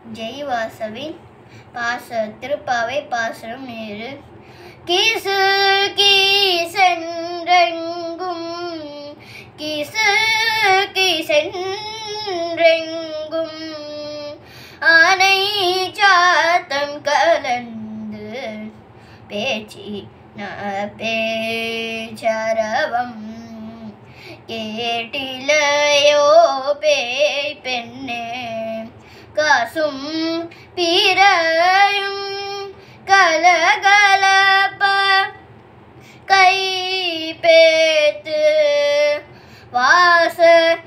ஜெய் வாசவின் பாச திருப்பாவை பாசனம் நேரு கிசு கீசென்றெங்கும் கிசு கீசென்றெங்கும் ஆனை சாத்தம் கலந்து பேச்சி பேச்சரவம் கேட்டிலையோ பேய் பெண்ணே காசும் பிறையும் கலகலப்ப கை பேத்து வாச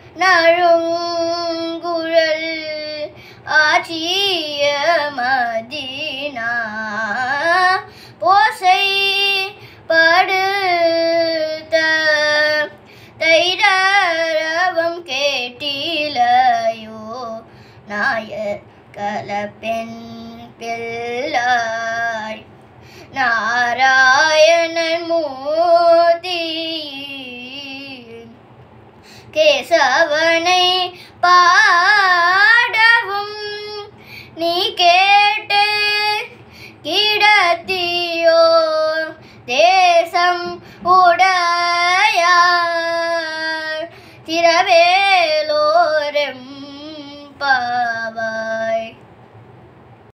நழுங்குழல் ஆட்சிய மதினா போசை படுத்த தைரவம் கேட்டிலையோ நாய கலப்பெண் பிள்ளாய் நாராயணன் மூர்த்தி கேசவனை பாடவும் நீ கே